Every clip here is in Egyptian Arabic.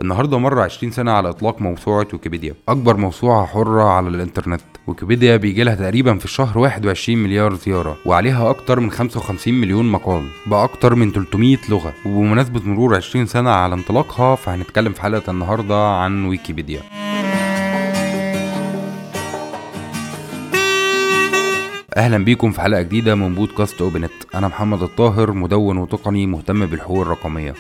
النهارده مر 20 سنة على إطلاق موسوعة ويكيبيديا أكبر موسوعة حرة على الإنترنت ويكيبيديا بيجي لها تقريبا في الشهر 21 مليار زيارة وعليها أكتر من 55 مليون مقال بأكتر من 300 لغة وبمناسبة مرور 20 سنة على انطلاقها فهنتكلم في حلقة النهاردة عن ويكيبيديا اهلا بيكم في حلقه جديده من بودكاست اوبنت انا محمد الطاهر مدون وتقني مهتم بالحقوق الرقميه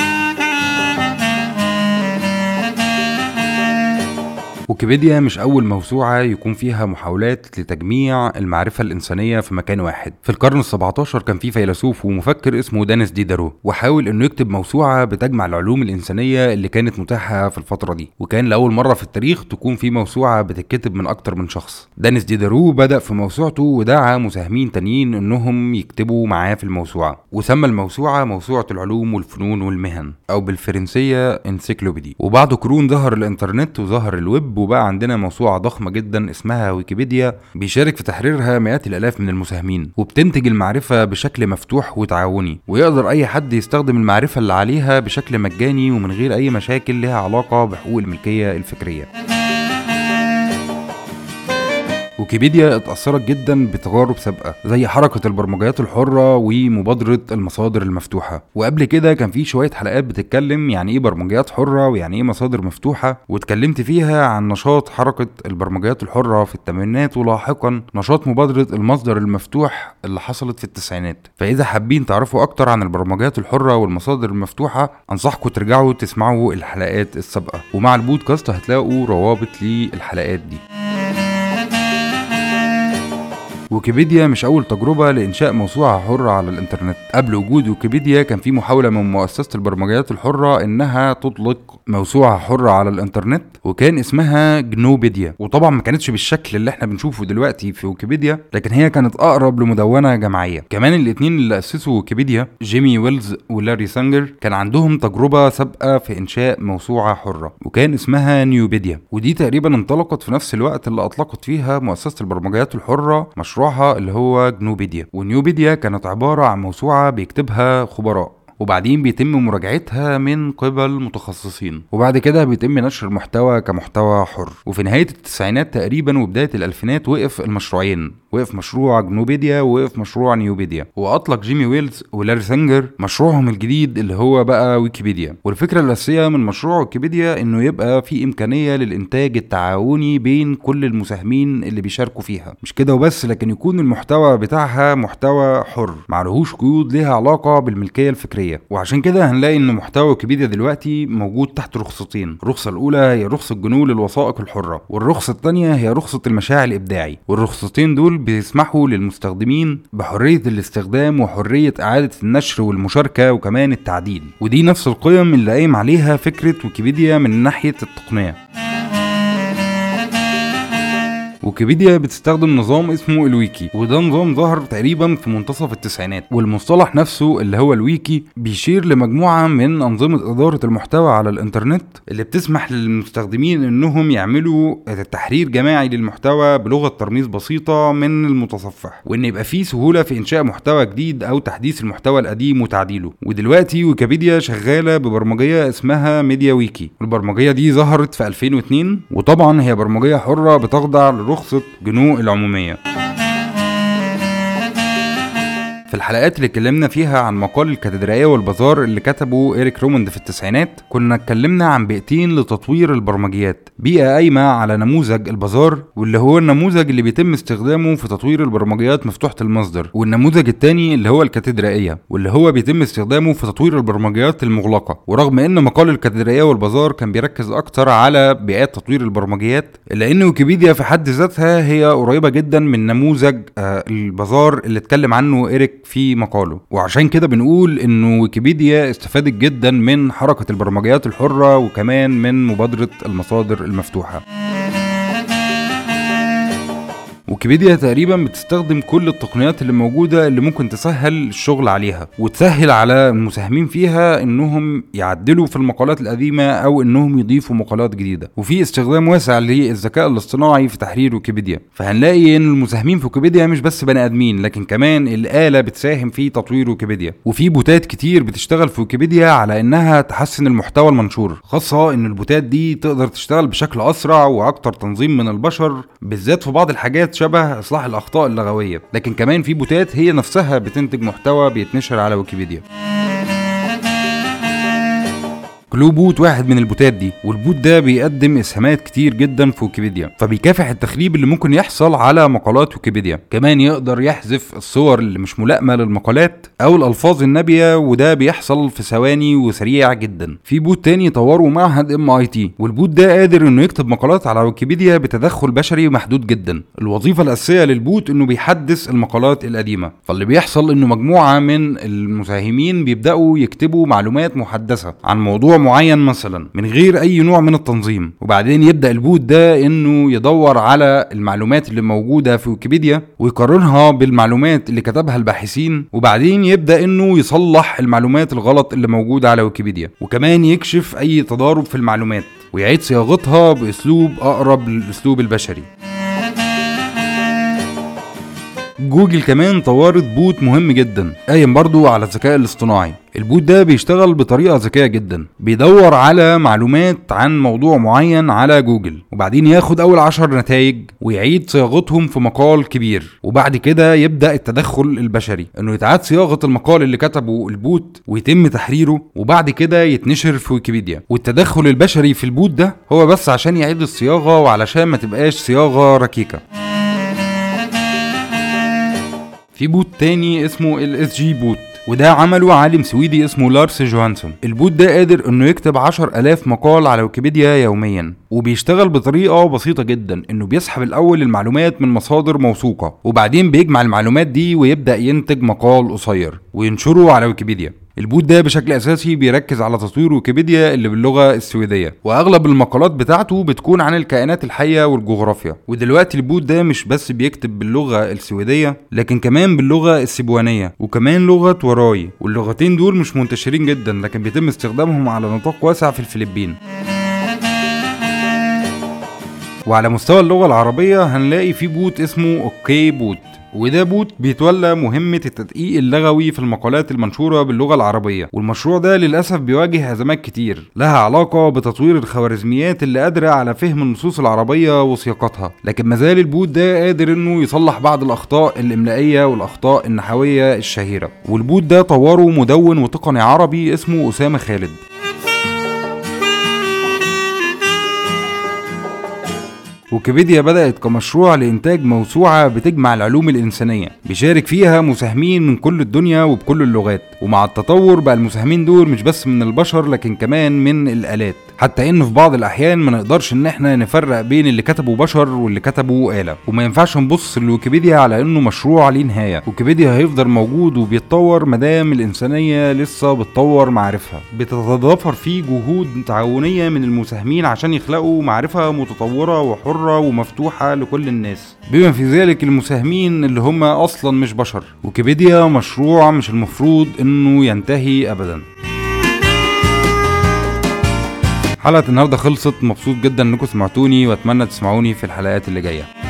ويكيبيديا مش أول موسوعة يكون فيها محاولات لتجميع المعرفة الإنسانية في مكان واحد في القرن ال17 كان في فيلسوف ومفكر اسمه دانيس ديدارو وحاول إنه يكتب موسوعة بتجمع العلوم الإنسانية اللي كانت متاحة في الفترة دي وكان لأول مرة في التاريخ تكون في موسوعة بتتكتب من أكتر من شخص دانيس ديدارو بدأ في موسوعته ودعا مساهمين تانيين إنهم يكتبوا معاه في الموسوعة وسمى الموسوعة موسوعة العلوم والفنون والمهن أو بالفرنسية انسيكلوبيدي وبعد قرون ظهر الإنترنت وظهر الويب وبقى عندنا موسوعة ضخمة جدا اسمها ويكيبيديا بيشارك في تحريرها مئات الآلاف من المساهمين وبتنتج المعرفة بشكل مفتوح وتعاوني ويقدر أي حد يستخدم المعرفة اللي عليها بشكل مجاني ومن غير أي مشاكل لها علاقة بحقوق الملكية الفكرية ويكيبيديا اتأثرت جدا بتجارب سابقة زي حركة البرمجيات الحرة ومبادرة المصادر المفتوحة وقبل كده كان في شوية حلقات بتتكلم يعني ايه برمجيات حرة ويعني ايه مصادر مفتوحة واتكلمت فيها عن نشاط حركة البرمجيات الحرة في الثمانينات ولاحقا نشاط مبادرة المصدر المفتوح اللي حصلت في التسعينات فإذا حابين تعرفوا أكتر عن البرمجيات الحرة والمصادر المفتوحة أنصحكم ترجعوا تسمعوا الحلقات السابقة ومع البودكاست هتلاقوا روابط للحلقات دي ويكيبيديا مش أول تجربة لإنشاء موسوعة حرة على الإنترنت قبل وجود ويكيبيديا كان في محاولة من مؤسسة البرمجيات الحرة إنها تطلق موسوعة حرة على الإنترنت وكان اسمها جنوبيديا وطبعا ما كانتش بالشكل اللي احنا بنشوفه دلوقتي في ويكيبيديا لكن هي كانت أقرب لمدونة جماعية كمان الاتنين اللي أسسوا ويكيبيديا جيمي ويلز ولاري سانجر كان عندهم تجربة سابقة في إنشاء موسوعة حرة وكان اسمها نيوبيديا ودي تقريبا انطلقت في نفس الوقت اللي أطلقت فيها مؤسسة البرمجيات الحرة مشروعها اللي هو جنوبيديا ونيوبيديا كانت عبارة عن موسوعة بيكتبها خبراء وبعدين بيتم مراجعتها من قبل متخصصين وبعد كده بيتم نشر المحتوى كمحتوى حر وفي نهاية التسعينات تقريبا وبداية الألفينات وقف المشروعين وقف مشروع جنوبيديا ووقف مشروع نيوبيديا وأطلق جيمي ويلز ولاري سانجر مشروعهم الجديد اللي هو بقى ويكيبيديا والفكرة الأساسية من مشروع ويكيبيديا إنه يبقى في إمكانية للإنتاج التعاوني بين كل المساهمين اللي بيشاركوا فيها مش كده وبس لكن يكون المحتوى بتاعها محتوى حر معلهوش قيود ليها علاقة بالملكية الفكرية الفكريه وعشان كده هنلاقي ان محتوى ويكيبيديا دلوقتي موجود تحت رخصتين الرخصه الاولى هي رخصه جنو للوثائق الحره والرخصه الثانيه هي رخصه المشاع الابداعي والرخصتين دول بيسمحوا للمستخدمين بحريه الاستخدام وحريه اعاده النشر والمشاركه وكمان التعديل ودي نفس القيم اللي قايم عليها فكره ويكيبيديا من ناحيه التقنيه ويكيبيديا بتستخدم نظام اسمه الويكي وده نظام ظهر تقريبا في منتصف التسعينات والمصطلح نفسه اللي هو الويكي بيشير لمجموعة من أنظمة إدارة المحتوى على الإنترنت اللي بتسمح للمستخدمين إنهم يعملوا تحرير جماعي للمحتوى بلغة ترميز بسيطة من المتصفح وإن يبقى فيه سهولة في إنشاء محتوى جديد أو تحديث المحتوى القديم وتعديله ودلوقتي ويكيبيديا شغالة ببرمجية اسمها ميديا ويكي والبرمجية دي ظهرت في 2002 وطبعا هي برمجية حرة بتخضع لرخصة جنو العمومية في الحلقات اللي اتكلمنا فيها عن مقال الكاتدرائية والبازار اللي كتبه إيريك روموند في التسعينات كنا اتكلمنا عن بيئتين لتطوير البرمجيات بيئة قايمة على نموذج البازار واللي هو النموذج اللي بيتم استخدامه في تطوير البرمجيات مفتوحة المصدر والنموذج التاني اللي هو الكاتدرائية واللي هو بيتم استخدامه في تطوير البرمجيات المغلقة ورغم ان مقال الكاتدرائية والبازار كان بيركز اكتر على بيئات تطوير البرمجيات الا ان ويكيبيديا في حد ذاتها هي قريبة جدا من نموذج آه البازار اللي اتكلم عنه إيريك في مقاله وعشان كده بنقول انه ويكيبيديا استفادت جدا من حركة البرمجيات الحرة وكمان من مبادرة المصادر المفتوحة ويكيبيديا تقريبا بتستخدم كل التقنيات اللي موجوده اللي ممكن تسهل الشغل عليها وتسهل على المساهمين فيها انهم يعدلوا في المقالات القديمه او انهم يضيفوا مقالات جديده وفي استخدام واسع للذكاء الاصطناعي في تحرير ويكيبيديا فهنلاقي ان المساهمين في ويكيبيديا مش بس بني ادمين لكن كمان الاله بتساهم في تطوير ويكيبيديا وفي بوتات كتير بتشتغل في ويكيبيديا على انها تحسن المحتوى المنشور خاصه ان البوتات دي تقدر تشتغل بشكل اسرع واكتر تنظيم من البشر بالذات في بعض الحاجات شبه اصلاح الاخطاء اللغويه لكن كمان في بوتات هي نفسها بتنتج محتوى بيتنشر على ويكيبيديا كلو بوت واحد من البوتات دي والبوت ده بيقدم اسهامات كتير جدا في ويكيبيديا فبيكافح التخريب اللي ممكن يحصل على مقالات ويكيبيديا كمان يقدر يحذف الصور اللي مش ملائمه للمقالات او الالفاظ النابيه وده بيحصل في ثواني وسريع جدا في بوت تاني طوره معهد ام اي تي والبوت ده قادر انه يكتب مقالات على ويكيبيديا بتدخل بشري محدود جدا الوظيفه الاساسيه للبوت انه بيحدث المقالات القديمه فاللي بيحصل انه مجموعه من المساهمين بيبداوا يكتبوا معلومات محدثه عن موضوع معين مثلا من غير اي نوع من التنظيم وبعدين يبدا البوت ده انه يدور على المعلومات اللي موجوده في ويكيبيديا ويقارنها بالمعلومات اللي كتبها الباحثين وبعدين يبدا انه يصلح المعلومات الغلط اللي موجوده على ويكيبيديا وكمان يكشف اي تضارب في المعلومات ويعيد صياغتها باسلوب اقرب للاسلوب البشري جوجل كمان طورت بوت مهم جدا قايم برضو على الذكاء الاصطناعي البوت ده بيشتغل بطريقة ذكية جدا بيدور على معلومات عن موضوع معين على جوجل وبعدين ياخد أول عشر نتائج ويعيد صياغتهم في مقال كبير وبعد كده يبدأ التدخل البشري انه يتعاد صياغة المقال اللي كتبه البوت ويتم تحريره وبعد كده يتنشر في ويكيبيديا والتدخل البشري في البوت ده هو بس عشان يعيد الصياغة وعلشان ما تبقاش صياغة ركيكة في بوت تاني اسمه ال اس جي بوت وده عمله عالم سويدي اسمه لارس جوهانسون البوت ده قادر انه يكتب 10000 مقال على ويكيبيديا يوميا وبيشتغل بطريقة بسيطة جدا انه بيسحب الاول المعلومات من مصادر موثوقة وبعدين بيجمع المعلومات دي ويبدأ ينتج مقال قصير وينشره على ويكيبيديا البوت ده بشكل اساسي بيركز على تطوير ويكيبيديا اللي باللغه السويديه واغلب المقالات بتاعته بتكون عن الكائنات الحيه والجغرافيا ودلوقتي البوت ده مش بس بيكتب باللغه السويديه لكن كمان باللغه السيبوانيه وكمان لغه وراي واللغتين دول مش منتشرين جدا لكن بيتم استخدامهم على نطاق واسع في الفلبين وعلى مستوى اللغة العربية هنلاقي في بوت اسمه اوكي بوت وده بوت بيتولى مهمة التدقيق اللغوي في المقالات المنشورة باللغة العربية والمشروع ده للأسف بيواجه أزمات كتير لها علاقة بتطوير الخوارزميات اللي قادرة على فهم النصوص العربية وسياقاتها لكن مازال البوت ده قادر انه يصلح بعض الأخطاء الإملائية والأخطاء النحوية الشهيرة والبوت ده طوره مدون وتقني عربي اسمه أسامة خالد ويكيبيديا بدأت كمشروع لإنتاج موسوعة بتجمع العلوم الإنسانية بيشارك فيها مساهمين من كل الدنيا وبكل اللغات ومع التطور بقى المساهمين دول مش بس من البشر لكن كمان من الآلات حتى ان في بعض الاحيان ما نقدرش ان احنا نفرق بين اللي كتبه بشر واللي كتبه آلة وما ينفعش نبص لويكيبيديا على انه مشروع ليه نهاية ويكيبيديا هيفضل موجود وبيتطور مادام الانسانية لسه بتطور معارفها بتتضافر فيه جهود تعاونية من المساهمين عشان يخلقوا معرفة متطورة وحرة ومفتوحة لكل الناس بما في ذلك المساهمين اللي هم اصلا مش بشر ويكيبيديا مشروع مش المفروض انه ينتهي ابدا حلقة النهاردة خلصت مبسوط جدا انكم سمعتوني واتمنى تسمعوني في الحلقات اللي جاية